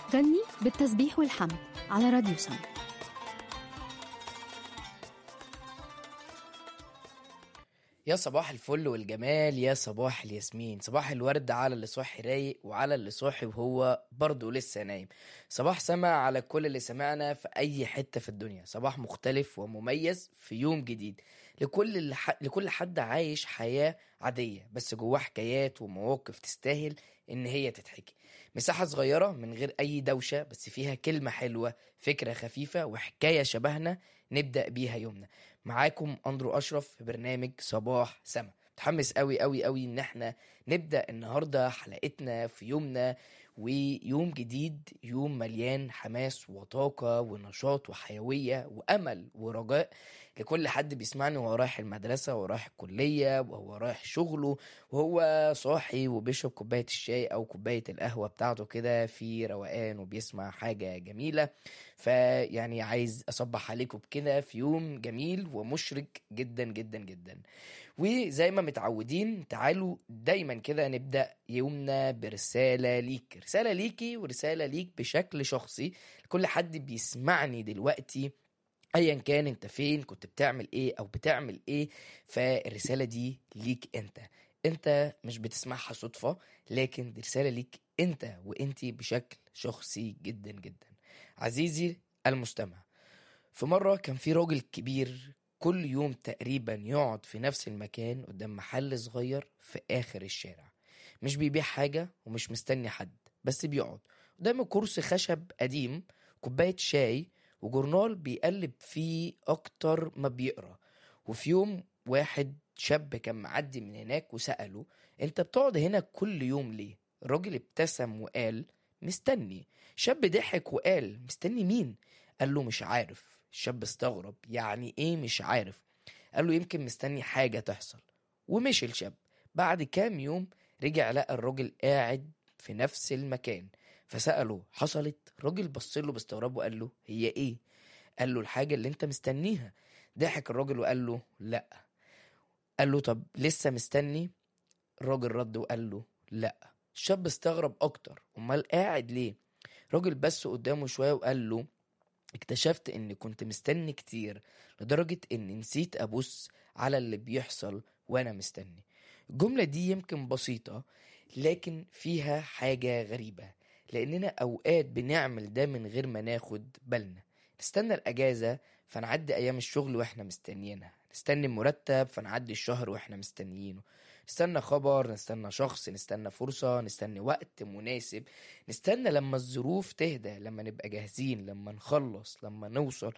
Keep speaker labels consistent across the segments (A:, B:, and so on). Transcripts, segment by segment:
A: غني بالتسبيح والحمد على راديو سم
B: يا صباح الفل والجمال يا صباح الياسمين صباح الورد على اللي صاحي رايق وعلى اللي صاحي وهو برضه لسه نايم صباح سما على كل اللي سمعنا في اي حتة في الدنيا صباح مختلف ومميز في يوم جديد لكل اللي ح... لكل حد عايش حياة عادية بس جواه حكايات ومواقف تستاهل ان هي تتحكي مساحة صغيرة من غير اي دوشة بس فيها كلمة حلوة فكرة خفيفة وحكاية شبهنا نبدأ بيها يومنا معاكم اندرو اشرف في برنامج صباح سما متحمس قوي قوي قوي ان احنا نبدا النهارده حلقتنا في يومنا ويوم جديد يوم مليان حماس وطاقه ونشاط وحيويه وامل ورجاء لكل حد بيسمعني وهو رايح المدرسه وهو رايح الكليه وهو رايح شغله وهو صاحي وبيشرب كوبايه الشاي او كوبايه القهوه بتاعته كده في روقان وبيسمع حاجه جميله فيعني عايز اصبح عليكم بكده في يوم جميل ومشرق جدا جدا جدا وزي ما متعودين تعالوا دايما كده نبدا يومنا برساله ليك رساله ليكي ورساله ليك بشكل شخصي لكل حد بيسمعني دلوقتي ايا كان انت فين كنت بتعمل ايه او بتعمل ايه فالرساله دي ليك انت انت مش بتسمعها صدفه لكن دي رساله ليك انت وانتي بشكل شخصي جدا جدا عزيزي المستمع في مرة كان في راجل كبير كل يوم تقريبا يقعد في نفس المكان قدام محل صغير في آخر الشارع مش بيبيع حاجة ومش مستني حد بس بيقعد قدام كرسي خشب قديم كوباية شاي وجورنال بيقلب فيه أكتر ما بيقرأ وفي يوم واحد شاب كان معدي من هناك وسأله انت بتقعد هنا كل يوم ليه الراجل ابتسم وقال مستني شاب ضحك وقال مستني مين قال له مش عارف الشاب استغرب يعني ايه مش عارف قال له يمكن مستني حاجة تحصل ومشي الشاب بعد كام يوم رجع لقى الراجل قاعد في نفس المكان فسأله حصلت الراجل بص له باستغراب وقال له هي ايه قال له الحاجة اللي انت مستنيها ضحك الراجل وقال له لا قال له طب لسه مستني الراجل رد وقال له لا الشاب استغرب اكتر امال قاعد ليه راجل بس قدامه شويه وقال له اكتشفت اني كنت مستني كتير لدرجة اني نسيت ابص على اللي بيحصل وانا مستني الجملة دي يمكن بسيطة لكن فيها حاجة غريبة لاننا اوقات بنعمل ده من غير ما ناخد بالنا نستنى الاجازة فنعدي ايام الشغل واحنا مستنيينها نستني المرتب فنعدي الشهر واحنا مستنيينه نستنى خبر نستنى شخص نستنى فرصة نستنى وقت مناسب نستنى لما الظروف تهدى لما نبقى جاهزين لما نخلص لما نوصل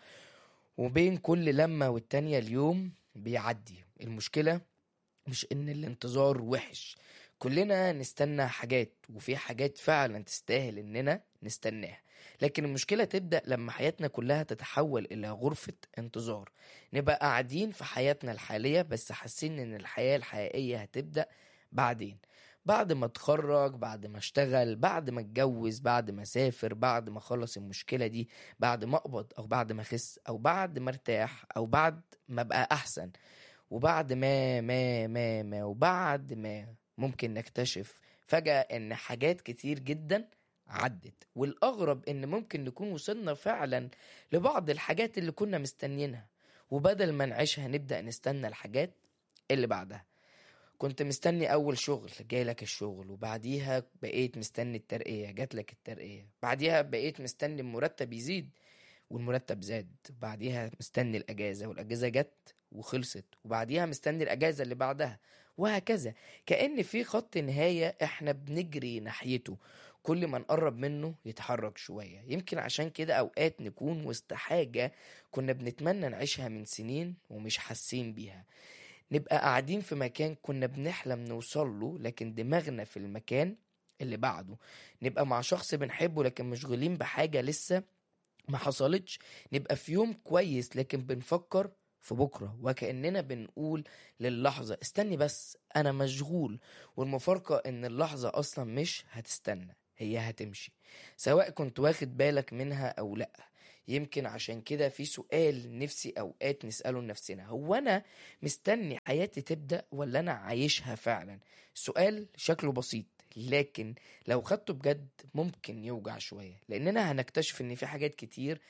B: وبين كل لمة والتانية اليوم بيعدي المشكلة مش ان الانتظار وحش كلنا نستنى حاجات وفي حاجات فعلا تستاهل اننا نستناها لكن المشكلة تبدأ لما حياتنا كلها تتحول إلى غرفة انتظار نبقى قاعدين في حياتنا الحالية بس حاسين إن الحياة الحقيقية هتبدأ بعدين بعد ما اتخرج بعد ما اشتغل بعد ما اتجوز بعد ما اسافر بعد ما اخلص المشكلة دي بعد ما اقبض او بعد ما اخس او بعد ما ارتاح او بعد ما ابقى احسن وبعد ما ما ما ما وبعد ما ممكن نكتشف فجأة ان حاجات كتير جدا عدت والأغرب إن ممكن نكون وصلنا فعلا لبعض الحاجات اللي كنا مستنيينها وبدل ما نعيشها نبدأ نستنى الحاجات اللي بعدها كنت مستني أول شغل جالك الشغل وبعديها بقيت مستني الترقية جاتلك الترقية بعديها بقيت مستني المرتب يزيد والمرتب زاد بعديها مستني الأجازة والأجازة جت وخلصت وبعديها مستني الأجازة اللي بعدها وهكذا كأن في خط نهاية احنا بنجري ناحيته كل ما نقرب منه يتحرك شوية يمكن عشان كده أوقات نكون وسط حاجة كنا بنتمنى نعيشها من سنين ومش حاسين بيها نبقى قاعدين في مكان كنا بنحلم نوصل له لكن دماغنا في المكان اللي بعده نبقى مع شخص بنحبه لكن مشغولين بحاجة لسه ما حصلتش نبقى في يوم كويس لكن بنفكر في بكرة وكأننا بنقول للحظة استني بس أنا مشغول والمفارقة إن اللحظة أصلا مش هتستنى هي هتمشي سواء كنت واخد بالك منها أو لأ يمكن عشان كده في سؤال نفسي أوقات نسأله لنفسنا هو أنا مستني حياتي تبدأ ولا أنا عايشها فعلا سؤال شكله بسيط لكن لو خدته بجد ممكن يوجع شوية لأننا هنكتشف إن في حاجات كتير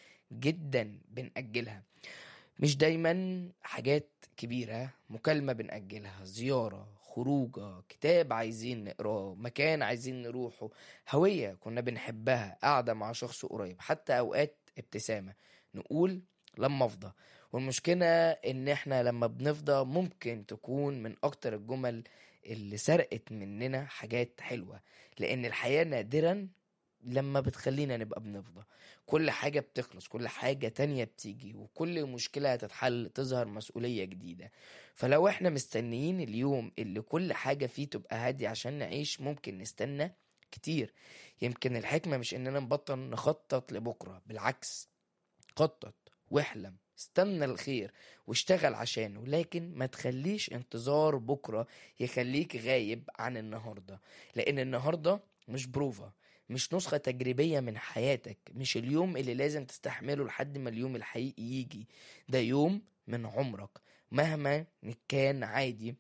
B: جدا بنأجلها مش دايما حاجات كبيرة مكالمة بنأجلها زيارة خروجة كتاب عايزين نقراه مكان عايزين نروحه هوية كنا بنحبها قاعدة مع شخص قريب حتى أوقات ابتسامة نقول لما أفضى والمشكلة إن إحنا لما بنفضى ممكن تكون من أكتر الجمل اللي سرقت مننا حاجات حلوة لأن الحياة نادرا لما بتخلينا نبقى بنفضى كل حاجة بتخلص كل حاجة تانية بتيجي وكل مشكلة هتتحل تظهر مسؤولية جديدة فلو احنا مستنيين اليوم اللي كل حاجة فيه تبقى هادية عشان نعيش ممكن نستنى كتير يمكن الحكمة مش اننا نبطل نخطط لبكرة بالعكس خطط واحلم استنى الخير واشتغل عشانه لكن ما تخليش انتظار بكرة يخليك غايب عن النهاردة لان النهاردة مش بروفا مش نسخة تجريبية من حياتك مش اليوم اللي لازم تستحمله لحد ما اليوم الحقيقي يجي ده يوم من عمرك مهما كان عادي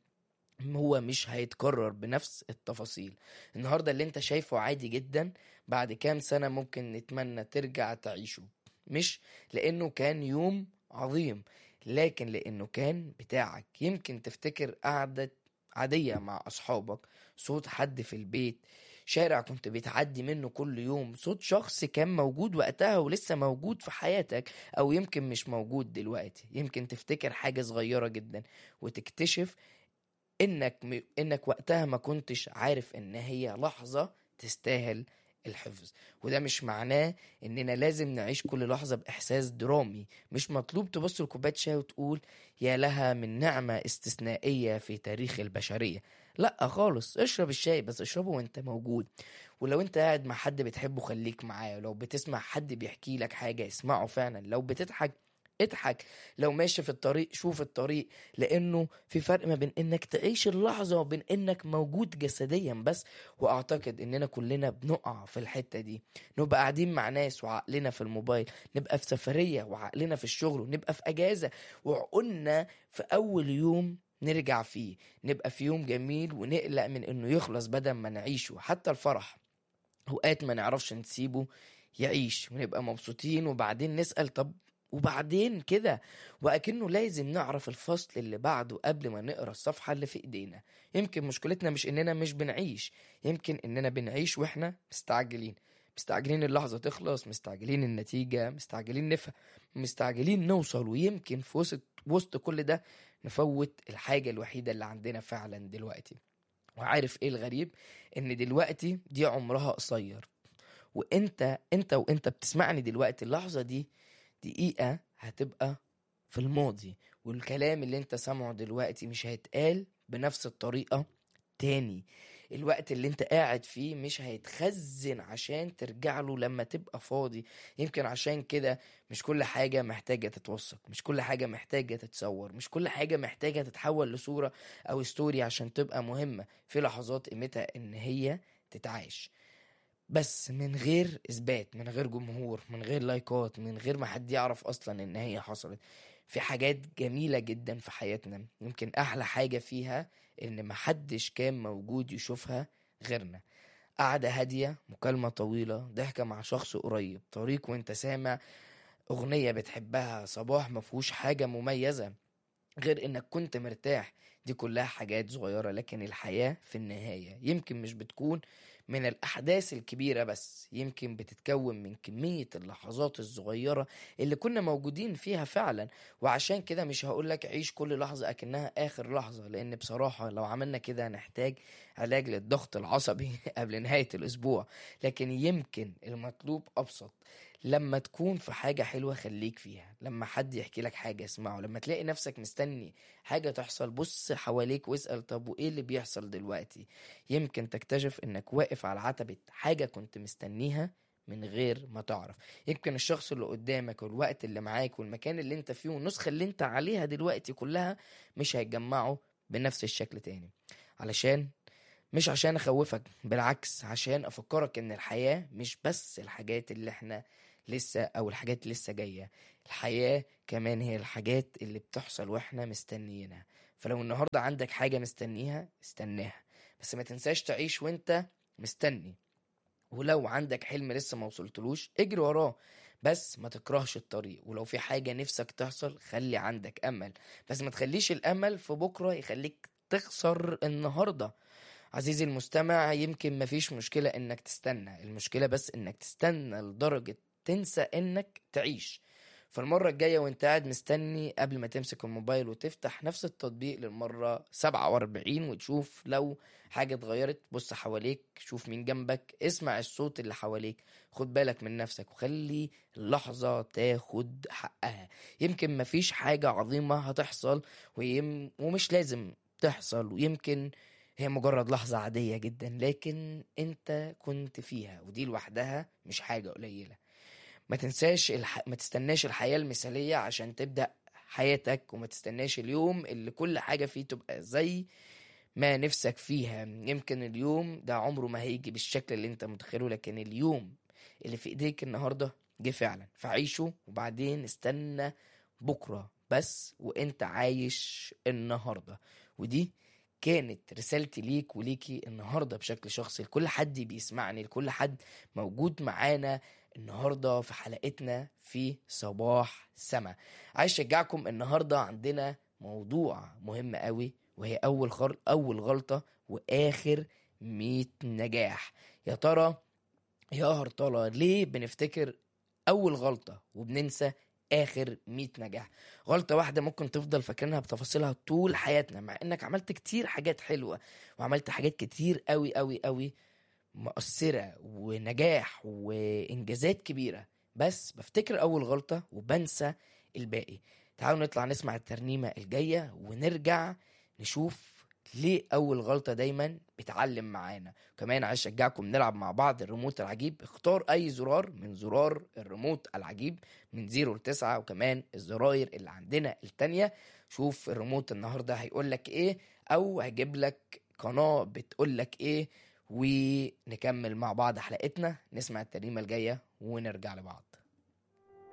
B: هو مش هيتكرر بنفس التفاصيل النهاردة اللي انت شايفه عادي جدا بعد كام سنة ممكن نتمنى ترجع تعيشه مش لانه كان يوم عظيم لكن لانه كان بتاعك يمكن تفتكر قعدة عادية مع اصحابك صوت حد في البيت شارع كنت بتعدي منه كل يوم صوت شخص كان موجود وقتها ولسه موجود في حياتك او يمكن مش موجود دلوقتي يمكن تفتكر حاجة صغيرة جدا وتكتشف انك م... انك وقتها ما كنتش عارف ان هي لحظة تستاهل الحفظ وده مش معناه اننا لازم نعيش كل لحظة باحساس درامي مش مطلوب تبص لكوبايه شاي وتقول يا لها من نعمة استثنائية في تاريخ البشرية لا خالص اشرب الشاي بس اشربه وانت موجود ولو انت قاعد مع حد بتحبه خليك معاه لو بتسمع حد بيحكي لك حاجة اسمعه فعلا لو بتضحك اضحك لو ماشي في الطريق شوف الطريق لانه في فرق ما بين انك تعيش اللحظة وبين انك موجود جسديا بس واعتقد اننا كلنا بنقع في الحتة دي نبقى قاعدين مع ناس وعقلنا في الموبايل نبقى في سفرية وعقلنا في الشغل ونبقى في اجازة وعقولنا في اول يوم نرجع فيه نبقى في يوم جميل ونقلق من انه يخلص بدل ما نعيشه حتى الفرح اوقات ما نعرفش نسيبه يعيش ونبقى مبسوطين وبعدين نسأل طب وبعدين كده وأكنه لازم نعرف الفصل اللي بعده قبل ما نقرا الصفحة اللي في إيدينا يمكن مشكلتنا مش إننا مش بنعيش يمكن إننا بنعيش وإحنا مستعجلين مستعجلين اللحظة تخلص مستعجلين النتيجة مستعجلين نفهم مستعجلين نوصل ويمكن في وسط وسط كل ده نفوت الحاجة الوحيدة اللي عندنا فعلا دلوقتي وعارف ايه الغريب ان دلوقتي دي عمرها قصير وانت انت وانت بتسمعني دلوقتي اللحظة دي دقيقة هتبقى في الماضي والكلام اللي انت سامعه دلوقتي مش هيتقال بنفس الطريقة تاني الوقت اللي انت قاعد فيه مش هيتخزن عشان ترجع له لما تبقى فاضي يمكن عشان كده مش كل حاجة محتاجة تتوثق مش كل حاجة محتاجة تتصور مش كل حاجة محتاجة تتحول لصورة او ستوري عشان تبقى مهمة في لحظات قيمتها ان هي تتعاش بس من غير اثبات من غير جمهور من غير لايكات من غير ما حد يعرف اصلا ان هي حصلت في حاجات جميلة جدا في حياتنا يمكن احلى حاجة فيها ان محدش كان موجود يشوفها غيرنا قعدة هادية مكالمة طويلة ضحكة مع شخص قريب طريق وانت سامع اغنية بتحبها صباح مفهوش حاجة مميزة غير انك كنت مرتاح دي كلها حاجات صغيرة لكن الحياة في النهاية يمكن مش بتكون من الأحداث الكبيرة بس يمكن بتتكون من كمية اللحظات الصغيرة اللي كنا موجودين فيها فعلا وعشان كده مش هقولك عيش كل لحظة أكنها آخر لحظة لأن بصراحة لو عملنا كده هنحتاج علاج للضغط العصبي قبل نهاية الأسبوع لكن يمكن المطلوب أبسط لما تكون في حاجة حلوة خليك فيها لما حد يحكي لك حاجة اسمعه لما تلاقي نفسك مستني حاجة تحصل بص حواليك واسأل طب وإيه اللي بيحصل دلوقتي يمكن تكتشف إنك واقف على عتبة حاجة كنت مستنيها من غير ما تعرف يمكن الشخص اللي قدامك والوقت اللي معاك والمكان اللي انت فيه والنسخة اللي انت عليها دلوقتي كلها مش هيتجمعوا بنفس الشكل تاني علشان مش عشان اخوفك بالعكس عشان افكرك ان الحياة مش بس الحاجات اللي احنا لسه او الحاجات لسه جاية الحياة كمان هي الحاجات اللي بتحصل واحنا مستنيينها فلو النهاردة عندك حاجة مستنيها استناها بس ما تنساش تعيش وانت مستني ولو عندك حلم لسه ما وصلتلوش اجري وراه بس ما تكرهش الطريق ولو في حاجة نفسك تحصل خلي عندك أمل بس ما تخليش الأمل في بكرة يخليك تخسر النهاردة عزيزي المستمع يمكن مفيش مشكلة انك تستنى المشكلة بس انك تستنى لدرجة تنسى انك تعيش فالمرة الجاية وانت قاعد مستني قبل ما تمسك الموبايل وتفتح نفس التطبيق للمرة 47 وتشوف لو حاجة اتغيرت بص حواليك شوف مين جنبك اسمع الصوت اللي حواليك خد بالك من نفسك وخلي اللحظة تاخد حقها يمكن مفيش حاجة عظيمة هتحصل ويم... ومش لازم تحصل ويمكن هي مجرد لحظة عادية جدا لكن انت كنت فيها ودي لوحدها مش حاجة قليلة ما تنساش الح... ما تستناش الحياة المثالية عشان تبدأ حياتك وما تستناش اليوم اللي كل حاجة فيه تبقى زي ما نفسك فيها يمكن اليوم ده عمره ما هيجي بالشكل اللي انت متخيله لكن اليوم اللي في ايديك النهاردة جه فعلا فعيشه وبعدين استنى بكرة بس وانت عايش النهاردة ودي كانت رسالتي ليك وليكي النهارده بشكل شخصي لكل حد بيسمعني لكل حد موجود معانا النهارده في حلقتنا في صباح سما عايز اشجعكم النهارده عندنا موضوع مهم قوي وهي اول خر... اول غلطه واخر 100 نجاح يا ترى يا هرطله ليه بنفتكر اول غلطه وبننسى اخر 100 نجاح غلطه واحده ممكن تفضل فاكرينها بتفاصيلها طول حياتنا مع انك عملت كتير حاجات حلوه وعملت حاجات كتير قوي قوي قوي مؤثره ونجاح وانجازات كبيره بس بفتكر اول غلطه وبنسى الباقي تعالوا نطلع نسمع الترنيمه الجايه ونرجع نشوف ليه اول غلطه دايما بتعلم معانا كمان عايز اشجعكم نلعب مع بعض الريموت العجيب اختار اي زرار من زرار الريموت العجيب من 0 ل 9 وكمان الزراير اللي عندنا التانية شوف الريموت النهارده هيقول لك ايه او هجيب لك قناه بتقول لك ايه ونكمل مع بعض حلقتنا نسمع الترنيمه الجايه ونرجع لبعض